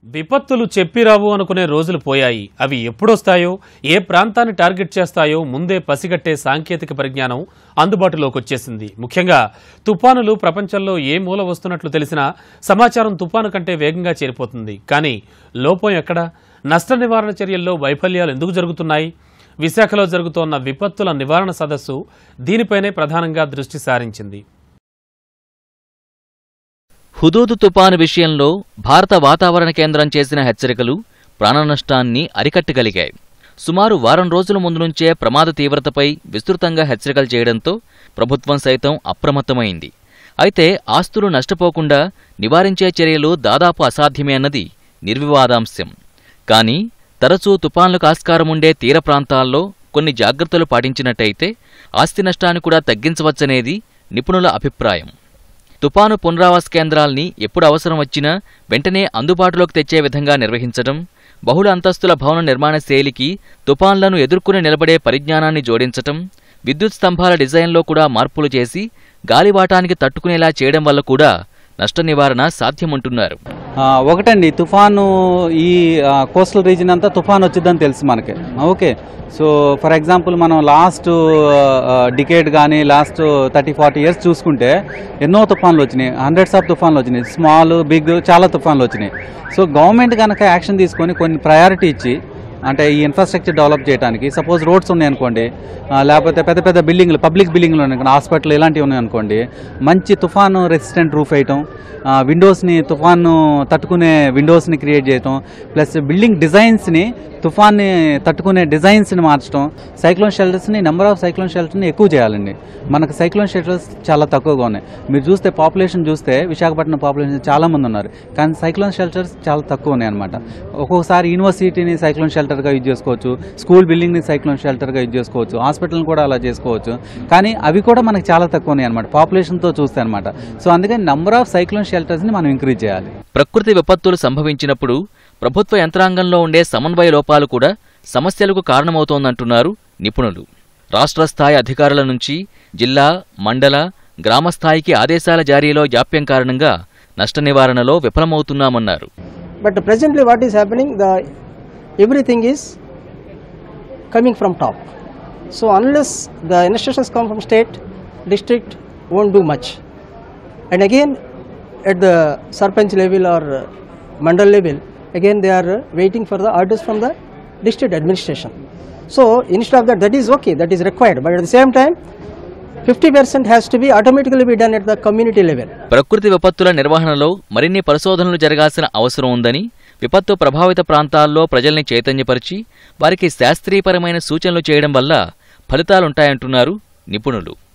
విపత్తులు చెప్పిరావు అనుకునే రోజులు పోయాయి అవి ఎప్పుడొస్తాయో ఏ ప్రాంతాన్ని టార్గెట్ చేస్తాయో ముందే పసిగట్టే సాంకేతిక పరిజ్ఞానం అందుబాటులోకి వచ్చేసింది ముఖ్యంగా తుపానులు ప్రపంచంలో ఏ మూల వస్తున్నట్లు తెలిసినా సమాచారం తుపాను కంటే వేగంగా చేరిపోతుంది కానీ లోపం ఎక్కడ నష్ట నివారణ చర్యల్లో వైఫల్యాలు ఎందుకు జరుగుతున్నాయి విశాఖలో జరుగుతోన్న విపత్తుల నివారణ సదస్సు దీనిపైనే ప్రధానంగా దృష్టి సారించింది హుదూదు తుపాను విషయంలో భారత వాతావరణ కేంద్రం చేసిన హెచ్చరికలు ప్రాణనష్టాన్ని అరికట్టగలిగాయి సుమారు వారం రోజుల ముందు నుంచే ప్రమాద తీవ్రతపై విస్తృతంగా హెచ్చరికలు చేయడంతో ప్రభుత్వం సైతం అప్రమత్తమైంది అయితే ఆస్తులు నష్టపోకుండా నివారించే చర్యలు దాదాపు అసాధ్యమే అన్నది నిర్వివాదాంశం కానీ తరచూ తుపాన్లకు ఆస్కారముండే తీర ప్రాంతాల్లో కొన్ని జాగ్రత్తలు పాటించినట్టయితే ఆస్తి నష్టాన్ని కూడా తగ్గించవచ్చనేది నిపుణుల అభిప్రాయం తుపాను పునరావాస కేంద్రాల్ని ఎప్పుడు అవసరం వచ్చినా వెంటనే అందుబాటులోకి తెచ్చే విధంగా నిర్వహించడం బహుళ అంతస్తుల భవన నిర్మాణ శైలికి తుపాన్లను ఎదుర్కొనే నిలబడే పరిజ్ఞానాన్ని జోడించటం విద్యుత్ స్తంభాల డిజైన్లో కూడా మార్పులు చేసి గాలివాటానికి తట్టుకునేలా చేయడం వల్ల కూడా నష్ట నివారణ సాధ్యమంటున్నారు ఆ, ఒకటండి తుఫాను ఈ కోస్టల్ రీజన్ అంతా తుఫాన్ వచ్చిందని తెలుసు మనకి ఓకే సో ఫర్ ఎగ్జాంపుల్ మనం లాస్ట్ డికేడ్ కానీ లాస్ట్ థర్టీ ఫార్టీ ఇయర్స్ చూసుకుంటే ఎన్నో తుఫాన్లు వచ్చినాయి హండ్రెడ్స్ ఆఫ్ తుఫాన్లు వచ్చినాయి స్మాల్ బిగ్ చాలా తుఫాన్లు వచ్చినాయి సో గవర్నమెంట్ కనుక యాక్షన్ తీసుకొని కొన్ని ప్రయారిటీ ఇచ్చి అంటే ఈ ఇన్ఫ్రాస్ట్రక్చర్ డెవలప్ చేయడానికి సపోజ్ రోడ్స్ ఉన్నాయనుకోండి ఆ, లేకపోతే పెద్ద పెద్ద బిల్డింగ్లు పబ్లిక్ బిల్డింగ్లు ఉన్నాయి హాస్పిటల్ ఇలాంటివి ఉన్నాయనుకోండి మంచి తుఫాను రెసిస్టెంట్ రూఫ్ వేయటం ఆ, విండోస్ని తుఫాను తట్టుకునే విండోస్ని క్రియేట్ చేయటం ప్లస్ బిల్డింగ్ డిజైన్స్ని తుఫాన్ని తట్టుకునే డిజైన్స్ని మార్చడం సైక్లోన్ షెల్టర్స్ని నెంబర్ ఆఫ్ సైక్లోన్ షెల్టర్ని ఎక్కువ చేయాలండి మనకు సైక్లోన్ షెల్టర్స్ చాలా తక్కువగా ఉన్నాయి మీరు చూస్తే పాపులేషన్ చూస్తే విశాఖపట్నం పాపులేషన్ చాలా మంది ఉన్నారు కానీ సైక్లోన్ షెల్టర్స్ చాలా తక్కువ ఉన్నాయి అనమాట ఒక్కొక్కసారి యూనివర్సిటీని సైక్లోన్ షెల్టర్గా యూజ్ చేసుకోవచ్చు స్కూల్ బిల్డింగ్ని సైక్లోన్ షెల్టర్గా యూజ్ చేసుకోవచ్చు హాస్పిటల్ని కూడా అలా చేసుకోవచ్చు కానీ అవి కూడా మనకు చాలా తక్కువ ఉన్నాయి అనమాట పాపులేషన్తో చూస్తే అనమాట సో అందుకని నంబర్ ఆఫ్ సైక్లోన్ షెల్టర్స్ని మనం ఇంక్రీజ్ చేయాలి ప్రకృతి విపత్తులు సంభవించినప్పుడు ప్రభుత్వ యంత్రాంగంలో ఉండే సమన్వయ లోపాలు కూడా సమస్యలకు కారణమవుతోందంటున్నారు నిపుణులు రాష్ట్ర స్థాయి అధికారుల నుంచి జిల్లా మండల గ్రామ స్థాయికి ఆదేశాల జారీలో జాప్యం కారణంగా నష్ట నివారణలో విఫలమవుతున్నామన్నారు But presently, what is happening? The everything is coming from top. So unless the instructions come from state, district won't do much. And again, at the sarpanch level or uh, mandal level, again they are uh, waiting for the orders from the district administration. So instead of that, that is okay, that is required. But at the same time, 50% has to be automatically be done at the community level. ప్రకృతి విపత్తుల నిర్వహణలో మరిన్ని పరిశోధనలు జరగాల్సిన అవసరం ఉందని విపత్తు ప్రభావిత ప్రాంతాల్లో ప్రజల్ని చైతన్యపరిచి వారికి శాస్త్రీయపరమైన సూచనలు చేయడం వల్ల ఫలితాలుంటాయంటున్నారు నిపుణులు